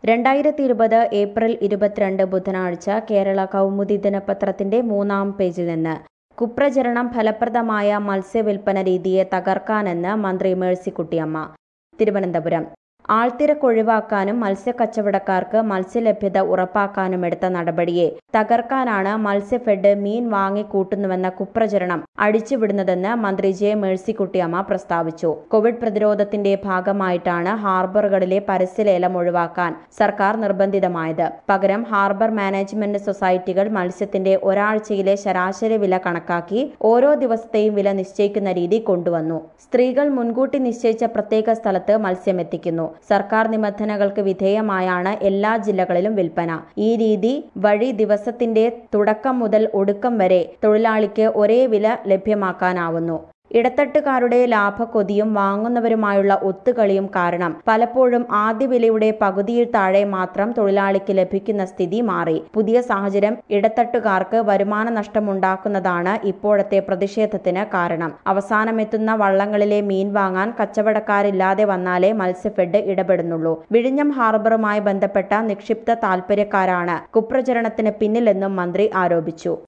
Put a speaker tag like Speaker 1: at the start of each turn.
Speaker 1: രണ്ടായിരത്തി ഇരുപത് ഏപ്രിൽ ഇരുപത്തിരണ്ട് ബുധനാഴ്ച കേരള കൗമുദി ദിനപത്രത്തിന്റെ മൂന്നാം പേജിൽ നിന്ന് കുപ്രചരണം ഫലപ്രദമായ മത്സ്യവില്പന രീതിയെ തകർക്കാനെന്ന് മന്ത്രി മേഴ്സിക്കുട്ടിയമ്മ തിരുവനന്തപുരം ആൾത്തിരക്ക് ഒഴിവാക്കാനും മത്സ്യക്കച്ചവടക്കാർക്ക് മത്സ്യലഭ്യത ഉറപ്പാക്കാനും എടുത്ത നടപടിയെ തകർക്കാനാണ് മത്സ്യഫെഡ് മീൻ വാങ്ങിക്കൂട്ടുന്നുവെന്ന കുപ്രചരണം അടിച്ചുവിടുന്നതെന്ന് മന്ത്രി ജെ മേഴ്സിക്കുട്ടിയമ്മ പ്രസ്താവിച്ചു കോവിഡ് പ്രതിരോധത്തിന്റെ ഭാഗമായിട്ടാണ് ഹാർബറുകളിലെ പരസ്യലേലം ഒഴിവാക്കാൻ സർക്കാർ നിർബന്ധിതമായത് പകരം ഹാർബർ മാനേജ്മെന്റ് സൊസൈറ്റികൾ മത്സ്യത്തിന്റെ ഒരാഴ്ചയിലെ ശരാശരി വില കണക്കാക്കി ഓരോ ദിവസത്തെയും വില നിശ്ചയിക്കുന്ന രീതി കൊണ്ടുവന്നു സ്ത്രീകൾ മുൻകൂട്ടി നിശ്ചയിച്ച പ്രത്യേക സ്ഥലത്ത് മത്സ്യം എത്തിക്കുന്നു സർക്കാർ നിബന്ധനകൾക്ക് വിധേയമായാണ് എല്ലാ ജില്ലകളിലും വിൽപ്പന ഈ രീതി വഴി ദിവസത്തിന്റെ തുടക്കം മുതൽ ഒടുക്കം വരെ തൊഴിലാളിക്ക് ഒരേ വില ലഭ്യമാക്കാനാവുന്നു ഇടത്തട്ടുകാരുടെ ലാഭക്കൊതിയും വാങ്ങുന്നവരുമായുള്ള ഒത്തുകളിയും കാരണം പലപ്പോഴും ആദ്യ വിലയുടെ പകുതിയിൽ താഴെ മാത്രം തൊഴിലാളിക്ക് ലഭിക്കുന്ന സ്ഥിതി മാറി പുതിയ സാഹചര്യം ഇടത്തട്ടുകാർക്ക് വരുമാന നഷ്ടമുണ്ടാക്കുന്നതാണ് ഇപ്പോഴത്തെ പ്രതിഷേധത്തിന് കാരണം അവസാനമെത്തുന്ന വള്ളങ്ങളിലെ മീൻ വാങ്ങാൻ കച്ചവടക്കാരില്ലാതെ വന്നാലേ മത്സ്യഫെഡ് ഇടപെടുന്നുള്ളൂ വിഴിഞ്ഞം ഹാർബറുമായി ബന്ധപ്പെട്ട നിക്ഷിപ്ത താൽപര്യക്കാരാണ് കുപ്രചരണത്തിന് പിന്നിലെന്നും മന്ത്രി ആരോപിച്ചു